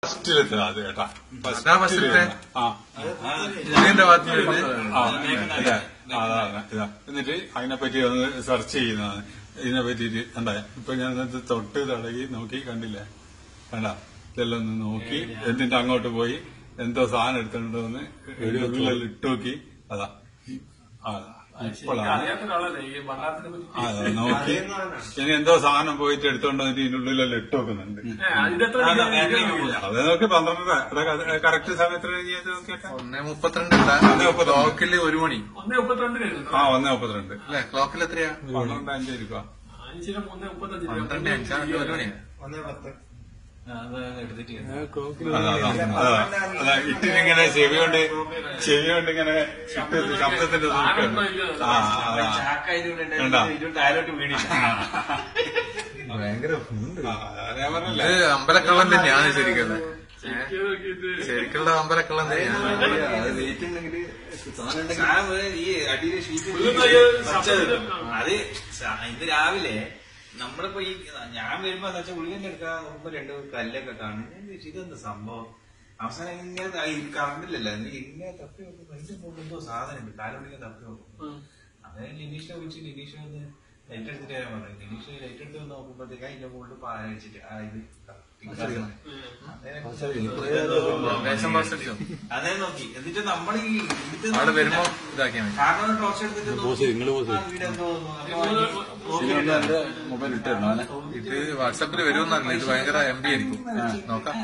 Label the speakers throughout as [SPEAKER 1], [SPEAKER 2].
[SPEAKER 1] ഫസ്റ്റിലെത്തുക അത് കേട്ടാ
[SPEAKER 2] അതാ ഫസ്റ്റിലത്തെ?
[SPEAKER 1] ആ
[SPEAKER 2] ഇതിന്റെ ഭാഗത്ത് വരുന്നത്
[SPEAKER 1] ആ, ഇതാ, അതാണ് ഇതാ എന്നിട്ട് അതിനെപ്പറ്റി ഒന്ന് സെർച്ച് ചെയ്യുന്നതാണ് ഇതിനെ പറ്റിയിട്ട് കണ്ട ഇപ്പൊ ഞാൻ ഇത് തൊട്ട് തടകി നോക്കി കണ്ടില്ലേ കണ്ട ഇതെല്ലാം ഒന്ന് നോക്കി എന്നിട്ട് അങ്ങോട്ട് പോയി എന്തോ സാധനം എടുത്തിട്ടുണ്ടോന്ന് ഉള്ളിൽ ഇട്ട് നോക്കി അതാ ആ ഇപ്പോഴാണ്
[SPEAKER 3] അറിയാത്ത ഒരാളല്ലേ ഈ ഭണ്ണാരത്തിനെ പറ്റി
[SPEAKER 1] ആ, അതാ നോക്കി ഇനി എന്തോ സാധനം പോയിട്ട് എടുത്തോണ്ട് വന്നിട്ട് ഇതിന്റെ ഉള്ളിലെല്ലാം ഇട്ട് നോക്കുന്നുണ്ട്
[SPEAKER 3] ഏ, ഇതെത്ര ഇല്ല.
[SPEAKER 1] അത് നോക്കി പന്ത്രണ്ടര കറക്റ്റ് സമയത്ത് കഴിഞ്ഞത് നോക്കിയിട്ട്
[SPEAKER 2] ഒന്നേ മുപ്പത്തിരണ്ട്
[SPEAKER 1] ഒന്നേ മുപ്പത്തിരണ്ട്.
[SPEAKER 2] ക്ലോക്കില് ഒരു മണി
[SPEAKER 3] ഒന്നേ മുപ്പത്തിരണ്ടിനായിരുന്നു
[SPEAKER 1] ആ ഒന്നേ മുപ്പത്തിരണ്ട്
[SPEAKER 2] അല്ലെ ക്ലോക്കിൽ എത്രയാ
[SPEAKER 1] പന്ത്രണ്ട് അഞ്ചായിരിക്കും
[SPEAKER 3] അഞ്ചിന് മൂന്നേ മുപ്പത്തഞ്ചിന്
[SPEAKER 2] പന്ത്രണ്ട് അഞ്ചാണ് ഒരു മണിയാ
[SPEAKER 1] ഇട്ടിനിങ്ങനെ ചെവി കൊണ്ട് ചെവി കൊണ്ട് ഇങ്ങനെ ഇട്ട് ശബ്ദത്തിന്റെ നോക്കണം ആ കണ്ടോ?
[SPEAKER 2] ഭയങ്കര
[SPEAKER 1] ആ, ഞാൻ പറഞ്ഞില്ലേ
[SPEAKER 2] ഇത് അമ്പലക്കള്ളം തന്നെയാണ് ശരിക്കും
[SPEAKER 3] ചെക്ക് നോക്കിയിട്ട്
[SPEAKER 2] ശരിക്കുള്ള അമ്പലക്കള്ളം തന്നെയാണ്
[SPEAKER 4] അത് സ- ഇത് രാവിലെ നമ്മളിപ്പോ ഈ ഞാൻ വരുമ്പോ എന്താ വെച്ചാൽ ഉള്ളിന്റെ എടുക്കാൻ നോക്കുമ്പോ രണ്ട് കല്ലൊക്കെ കാണും ഞാൻ ചോദിച്ചു, ഇതെന്താ സംഭവം അവസാനം ഇങ്ങനെ ത- ഈ കറണ്ടില്ലല്ലോ നീ ഇങ്ങനെ തപ്പി നോക്കുമ്പോ എന്റെ ഫോണിൽ എന്തോ സാധനം ഉണ്ട് കാലുള്ളിൽ തപ്പി നോക്കുമ്പോ അങ്ങനെ ലിനീഷെ വിളിച്ച് ലിനീഷ ഒന്ന് ലൈറ്റ് എടുത്തിട്ട് വരാൻ പറഞ്ഞു ലിനീഷ ലൈറ്റ് എടുത്ത് വന്ന് നോക്കുമ്പോഴത്തേക്ക് അതിന്റെ മുകളിൽ പാല വെച്ചിട്ട് ആ ഇത്
[SPEAKER 2] റേഷൻ ബസ് അടിച്ചോ
[SPEAKER 4] അതേ നോക്കി എന്നിട്ട് നമ്മൾ ഈ ഇത്
[SPEAKER 2] അവിടെ വരുമ്പോ ഇതാക്കിയാ മതി
[SPEAKER 4] കാരണം ടോർച്ച് എടുത്തിട്ട് നോക്കി. ആ, വീട് എന്തോ തോന്നുന്നു.
[SPEAKER 1] മൊബൈൽ ഇട്ടിരുന്നു
[SPEAKER 2] ഇത് വാട്സാപ്പിൽ വരുമെന്നല്ല ഇത് ഭയങ്കര എം ബി ആയിരിക്കും നോക്കാം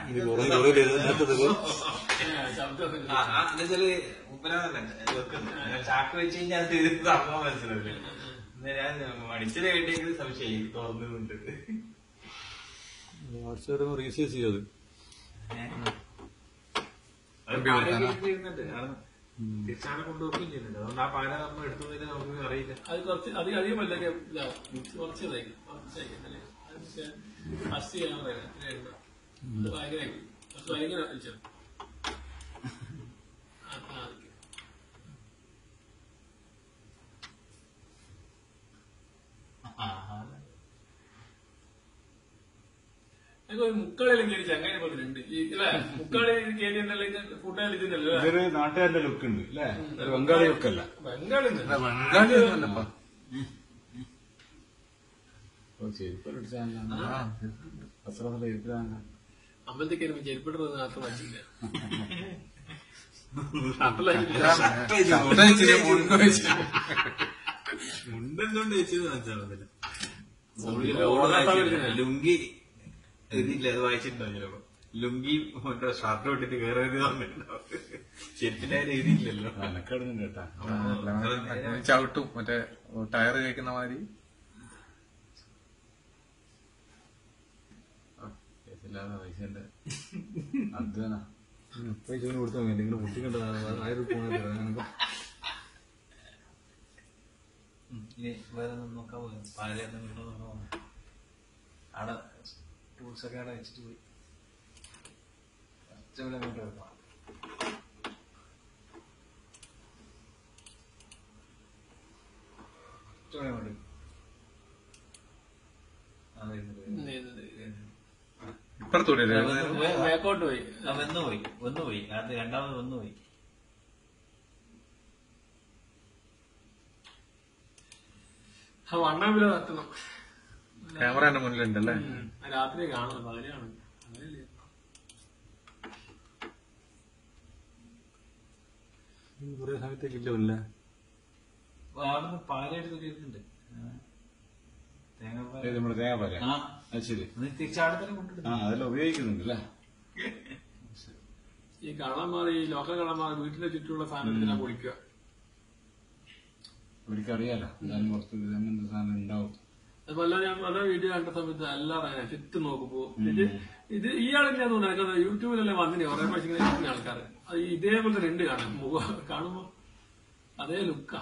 [SPEAKER 3] ശബ്ദം
[SPEAKER 4] ആ, ആ, എന്നുവെച്ചാല് മുപ്പനാന്നല്ല വെക്കുന്നത് ഞാൻ ചാക്ക് വെച്ച് കഴിഞ്ഞാൽ അത് ഇത് സംഭവം മനസ്സിലാവില്ല എന്നാ ഞാൻ മടിച്ചത് കേട്ടെങ്കിലും സംശയം എനിക്ക് തുറന്നുണ്ട്
[SPEAKER 1] വാട്സാപ്പ് റീസൈസ് ചെയ്തത്
[SPEAKER 4] തിരിച്ചാണ് കൊണ്ടുപോവുകയും ചെയ്യുന്നുണ്ട് അതുകൊണ്ട് ആ പാല നമ്മൾ എടുത്തതിന് നമുക്ക് അറിയില്ല
[SPEAKER 3] അത് കുറച്ച് അധികം അധികം വല്ലൊക്കെ ഇതാവും കുറച്ച് ഇതായി കുറച്ച് അല്ലേ അത് ഫസ്റ്റ് ചെയ്യാൻ പറയാം ഇത്രയുണ്ട്. അത് ഭയങ്കര അത് ഭയങ്കര വെച്ചു ഒരു മുക്കാളിലും കയറി ചങ്ങനെ പോലുണ്ട് ഈ അല്ലേ മുക്കാളി കയറി എന്നല്ലെങ്കിൽ ഫുഡ് ഇതിന്നല്ലോ അല്ലേ
[SPEAKER 1] ഇതൊരു നാട്ടുകാരുടെ ലുക്ക് ഉണ്ട് അല്ലേ ഒരു ബംഗാളി ലുക്ക് അല്ല
[SPEAKER 3] ബംഗാളിൽ നിന്ന്
[SPEAKER 2] ബംഗാളി ഒന്നുമല്ലപ്പാ
[SPEAKER 3] അമ്പലത്തിൽ കയറുമ്പോ ചെരുപ്പിടുന്നത് മാത്രം വച്ചില്ല
[SPEAKER 2] ശബ്ദം ഇച്ചിരി മുൻപ് വെച്ച്
[SPEAKER 4] മുണ്ടെന്തുകൊണ്ട് വെച്ചത് മനസ്സിലാവുന്നില്ല
[SPEAKER 3] ഓടാത്ത
[SPEAKER 4] ലുങ്കി ഇതില്ല അത് വായിച്ചിട്ടുണ്ടോ ചിലപ്പോ ലുങ്കി മറ്റേ ഷർട്ട് ഇട്ടിട്ട് വേറെ ഒരു തന്നിട്ടുണ്ടാവും ചെരുപ്പിന്റെ രീതിയില്ലല്ലോ
[SPEAKER 1] മെനക്കെടുന്നുണ്ട് കേട്ടാ
[SPEAKER 2] ചവിട്ടും മറ്റേ ടയർ കഴിക്കുന്ന മാതിരി
[SPEAKER 1] കേസില്ലാതെ പൈസന്റെ അധ്വാന പൈസ കൊടുത്താൽ മതി നിങ്ങൾ കുട്ടിക്കണ്ട ആയിരം രൂപ
[SPEAKER 4] ഇനി വേറെ ഒന്നും നോക്കാൻ പോകും പാലയൊന്നും കിട്ടുമോ നോക്കാൻ പോകും അവിടെ ടൂൾസ് ഒക്കെ അവിടെ വെച്ചിട്ട് പോയി കുറച്ച് ഇവിടെ അങ്ങോട്ട് വെക്കാം കുറച്ചുകൂടെ അങ്ങോട്ട് അതെ
[SPEAKER 2] ഇപ്പുറത്തൂടെ
[SPEAKER 3] ബാക്കോട്ട് പോയി
[SPEAKER 4] ആ വന്നു പോയി വന്നു പോയി അത് രണ്ടാമത് വന്നു പോയി
[SPEAKER 3] ആ വണ്ണാമ്പില തട്ടണം
[SPEAKER 2] ക്യാമറ എന്റെ മുന്നിലുണ്ടല്ലേ
[SPEAKER 3] ഉം. രാത്രി കാണണം പകല് കാണും അങ്ങനെയല്ലേ
[SPEAKER 1] കുറെ സമയത്തേക്ക് ഇല്ല
[SPEAKER 4] അവിടുന്ന് പാലെടുത്ത് കേൾക്കുന്നുണ്ട് തേങ്ങാപ്പാൽ
[SPEAKER 1] നമ്മുടെ തേങ്ങാപ്പാല
[SPEAKER 4] ആ
[SPEAKER 1] അത് ശരി
[SPEAKER 4] എന്നിട്ട് തിരിച്ചാടെ തന്നെ കൊണ്ടിടും
[SPEAKER 1] ആ അതെല്ലാം ഉപയോഗിക്കുന്നുണ്ട് അല്ലേ
[SPEAKER 3] ഈ കള്ളന്മാർ ഈ ലോക്കൽ കള്ളന്മാർ വീട്ടിന്റെ ചുറ്റുമുള്ള സാധനത്തിനാ പൊളിക്കുക
[SPEAKER 1] അവർക്ക് അറിയാലോ എന്തായാലും പുറത്ത് ഇത് അങ്ങനത്തെ സാധനം ഉണ്ടാവും
[SPEAKER 3] അതുപോലെ ഞാൻ പല വീഡിയോ കണ്ട സമയത്ത് എല്ലാവരും അങ്ങനെ ചുറ്റും നോക്കുമ്പോ ഇത് ഇത് ഇയാളെന്നെ തോന്നുന്നു എനിക്കത് യൂട്യൂബിലെല്ലാം വന്നിനെ കുറെ പഠിച്ചിങ്ങനെ ആൾക്കാർ അത് ഇതേപോലെ തന്നെ ഉണ്ട് കാണാൻ മുഖം കാണുമ്പോ അതേ ലുക്കാ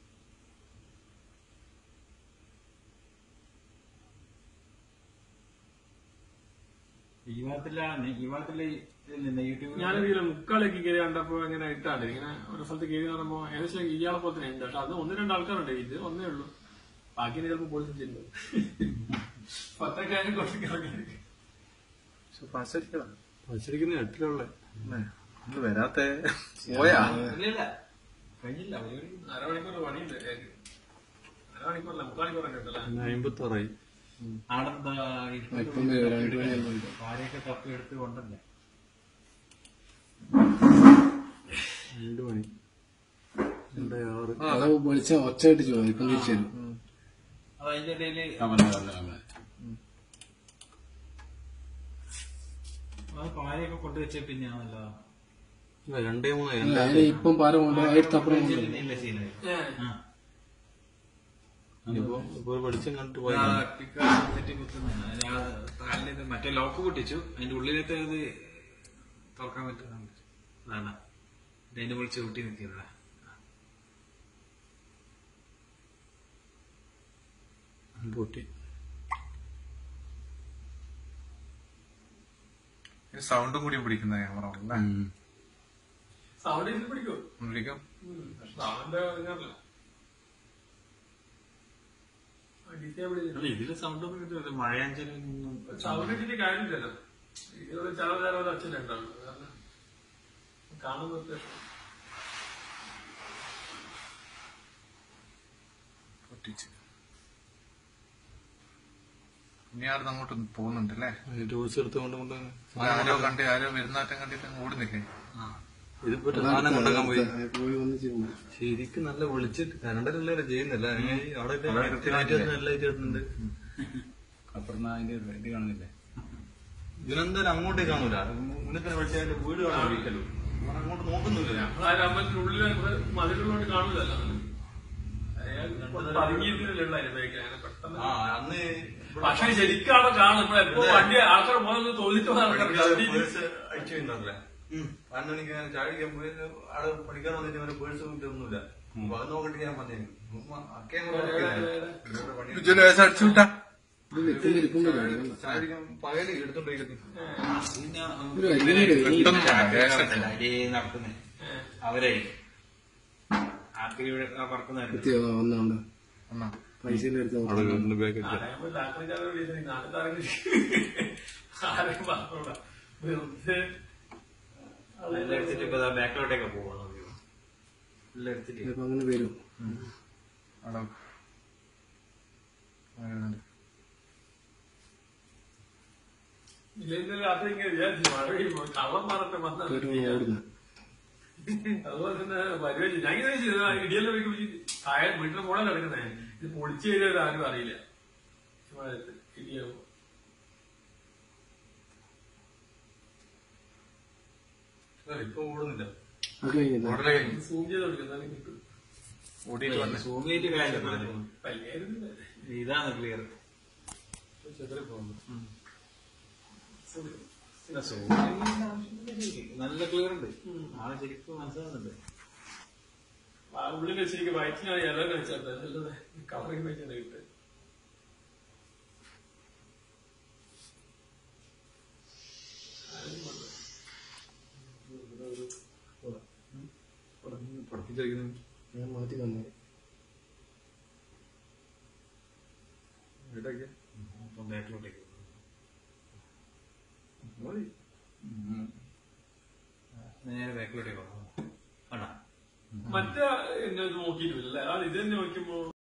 [SPEAKER 4] ഈ ഭാഗത്തിലാണ് ഈ ഭാഗത്തില് യൂട്യൂബിൽ
[SPEAKER 3] ഞാനൊരു മുക്കാലേക്ക് കയറി കണ്ടപ്പോ ഇങ്ങനെ ഇട്ടാണ്ട് ഇങ്ങനെ ഒരു സ്ഥലത്ത് കയറി പറയുമ്പോ ഏകദേശം ഇയാളെ പോലെ തന്നെ ഉണ്ട് പക്ഷെ അത് ഒന്ന് രണ്ട് ആൾക്കാരുണ്ട് ഇത് ഒന്നേ ഉള്ളൂ ബാക്കി ചിലപ്പോ പോലീസ് പത്തൊക്കെ കൊടുക്കാൻ
[SPEAKER 2] ഫാസ്റ്റ് അടിക്കണം
[SPEAKER 1] വച്ചിരിക്കുന്ന എട്ടിലുള്ള
[SPEAKER 2] ഇത് വരാത്തെ പോയാ
[SPEAKER 4] ഇല്ലില്ല കഴിഞ്ഞില്ല പരിപാടി
[SPEAKER 3] അരമണിക്കൂർ പണിയുണ്ട് കേക്ക്. അരമണിക്കൂറല്ല മുക്കാൽ മണിക്കൂർ ഉണ്ടല്ലോ
[SPEAKER 1] അമ്പത്തി ആറായി
[SPEAKER 4] അവിടെ എന്താ
[SPEAKER 5] ഇപ്പം വരും, രണ്ട് മണിയാകുമ്പോൾ
[SPEAKER 4] ഭാര്യയൊക്കെ തപ്പി എടുത്ത് കൊണ്ടല്ലേ
[SPEAKER 1] രണ്ട് മണി രണ്ട് ആറ്
[SPEAKER 5] അത് വിളിച്ച ഒച്ചയായിട്ട് ചോദിക്കും ഇപ്പം തിരിച്ചു തരും
[SPEAKER 4] അത് അതിന്റെ ഇടയില് അത് ഭാര്യയൊക്കെ കൊണ്ടുവച്ച പിന്നെയാണല്ലോ
[SPEAKER 1] ഇല്ല, രണ്ടേ മൂന്ന്
[SPEAKER 5] ഇല്ല, അതിന് ഇപ്പം പാര കൊണ്ട് ആയിരത്തപ്പുറം കൊണ്ട്
[SPEAKER 4] ഇല്ല സീനായി
[SPEAKER 3] ഏ.
[SPEAKER 1] ഇപ്പൊ ഇപ്പൊ ഒരു വെളിച്ചം കണ്ടിട്ട്
[SPEAKER 4] ആ,
[SPEAKER 1] പോയി
[SPEAKER 4] പിക്ക് തെറ്റി കുത്തുന്നതാണ്. ഞാൻ കാലിന് മറ്റേ ലോക്ക് പൊട്ടിച്ചു അതിന്റെ ഉള്ളിലത്തെ ഇത് തുറക്കാൻ പറ്റുന്നുണ്ട് അതാണ് അതിന്റെ വിളിച്ച് കൂട്ടി നിൽക്കുന്നതാ
[SPEAKER 1] പൊട്ടി
[SPEAKER 2] സൗണ്ടും കൂടി പിടിക്കുന്ന ക്യാമറ അല്ലേ
[SPEAKER 3] സൗണ്ട് ഇതിൽ പിടിക്കും
[SPEAKER 2] പിടിക്കും
[SPEAKER 3] പക്ഷെ സൗണ്ട് ഇങ്ങനല്ല ഡിസേബിൾ ചെയ്തിട്ട്
[SPEAKER 4] അല്ല ഇതില് സൗണ്ട് ഒന്നും കിട്ടില്ല മഴയാഞ്ചലൊന്നും
[SPEAKER 3] സൗണ്ട് ഇട്ടിട്ട് കാര്യമില്ലല്ലോ ഇതിലൂടെ ചില നേരം അച്ഛനുണ്ടാവും കാരണം കാണുന്നത്
[SPEAKER 2] പൊട്ടിച്ച് ഇനി ആരും അങ്ങോട്ട് പോകുന്നുണ്ട് അല്ലേ
[SPEAKER 1] ടൂൾസ് എടുത്തുകൊണ്ട് കൊണ്ട്
[SPEAKER 2] ആരോ കണ്ട് ആരോ വരുന്നാറ്റം കണ്ടിട്ട് അങ്ങ് ഓടി നിൽക്കേ
[SPEAKER 1] ഇതിപ്പോ സാധനം കൊണ്ടാക്കാൻ പോയി
[SPEAKER 5] പോയി വന്ന് ചെയ്യുന്നു
[SPEAKER 1] ശരിക്കും നല്ല വിളിച്ചിട്ട് കരണ്ടല്ലേ ചെയ്യുന്നില്ല അവിടെ ഇടുന്നുണ്ട്
[SPEAKER 5] അപ്പുറം അതിന്റെ ഇത് കാണുന്നില്ലേ
[SPEAKER 1] ഇതിനെന്തായാലും അങ്ങോട്ടേ കാണൂല മുന്നത്തെ വിളിച്ചാൽ അതിന്റെ വീട് കാണാൻ വിളിക്കല്ലോ അങ്ങോട്ട് നോക്കുന്നില്ല
[SPEAKER 3] നമ്മളാരും അമ്പലത്തിനുള്ളിൽ മതിലുള്ളോണ്ട് കാണൂലല്ലോ അയാൾ പതുങ്ങിയിരുന്നില്ല അനുഭവിക്കാൻ പെട്ടെന്ന്
[SPEAKER 1] ആ അന്ന്
[SPEAKER 3] പക്ഷെ ശരിക്കും അവിടെ കാണും നമ്മളെപ്പോ വണ്ടി ആൾക്കാർ പോകുന്നത് തോന്നിട്ട് പോകുന്ന ആൾക്കാർ
[SPEAKER 1] പേഴ്സ് അടിച്ചു വരുന്നല്ലേ പതിനൊന്ന് മണിക്ക് ഞാൻ ചായ കുടിക്കാൻ പോയി അവിടെ പഠിക്കാൻ വന്നിട്ട് അവന്റെ പേഴ്സ് ഒന്നുമില്ല അപ്പൊ അത് നോക്കിട്ട് ഞാൻ വന്നേന് അക്കേ
[SPEAKER 2] അടിച്ചു വിട്ടാ
[SPEAKER 5] ഇത് നിൽക്കുന്ന ഇരിക്കുമ്പോ കാണും.
[SPEAKER 1] ചായ കുടിക്കാൻ പകല് എടുത്തോണ്ടിരിക്കുന്നു
[SPEAKER 5] ഒരു അരിഞ്ഞൊരു ഈ
[SPEAKER 4] നടക്കുന്നേ അവരെ ആർക്കിൽ പറക്കുന്നതായിരുന്നു
[SPEAKER 5] കുത്തി വന്നുണ്ട്
[SPEAKER 2] എന്നാ
[SPEAKER 5] പൈസയുടെ അടുത്ത്
[SPEAKER 1] ബാഗ്
[SPEAKER 3] ആരെയും പറഞ്ഞൂടാ വെറുതെ
[SPEAKER 4] എല്ലാം എടുത്തിട്ട് ഇപ്പൊ ബാക്കിലോട്ടേക്ക് പോവാണ് എല്ലാം എടുത്തിട്ട്
[SPEAKER 5] ചിലപ്പോ അങ്ങനെ വരും
[SPEAKER 2] അവിടെ വരുന്നുണ്ട്.
[SPEAKER 3] ഇല്ലെങ്കിൽ രാത്രി ഇങ്ങനെ വിചാരിച്ചു മഴ പെയ്യുമ്പോ കള്ളം പറഞ്ഞിട്ട് വന്നാൽ
[SPEAKER 5] കേട്ടോ ഓടുന്നു
[SPEAKER 3] അതുപോലെ തന്നെ വരുവേ ഞാൻ ഇങ്ങനെ ചെയ്തു ഇടിയെല്ലാം വെക്കുമ്പോ താഴെ വീട്ടിൽ മോളെ കിടക്കുന്നേ ഇത് പൊളിച്ചു കഴിഞ്ഞാൽ ആരും അറിയില്ല മഴയത്ത് ഇടിയാവും
[SPEAKER 1] ഇപ്പൊ ഓടുന്നില്ല
[SPEAKER 5] അത് കഴിഞ്ഞില്ല
[SPEAKER 2] ഓടല് കഴിഞ്ഞു
[SPEAKER 3] സൂം ചെയ്ത് കൊടുക്കുന്നാലും കിട്ടും
[SPEAKER 2] ഓടിയിട്ട് വന്ന്
[SPEAKER 4] സൂമിയിട്ട് കാര്യം
[SPEAKER 3] പല്ലായിരുന്നില്ല
[SPEAKER 4] ഇതാണ് ക്ലിയർ നല്ല ക്ലിയർ ഉണ്ട് ആളെ ശരിക്കും മനസ്സിലാവുന്നുണ്ട്
[SPEAKER 3] ഉള്ളിൽ വെച്ചിരിക്കും വയറ്റിനാണ് ഇല വെച്ചാൽ നല്ലത് കവറിങ് വെച്ചാൽ കിട്ടും
[SPEAKER 1] പഠിപ്പിച്ചിരിക്കുന്നു
[SPEAKER 5] ഞാൻ മാറ്റി വന്നു
[SPEAKER 1] വീടൊക്കെ
[SPEAKER 4] അപ്പം ബാക്കിലോട്ടേക്ക്
[SPEAKER 1] മതി
[SPEAKER 4] നേരെ ബാക്കിലോട്ടേക്ക് പോകാം ആണോ
[SPEAKER 3] മറ്റേ എന്നെ നോക്കിയിട്ടില്ല അത് ഇത് തന്നെ നോക്കുമ്പോ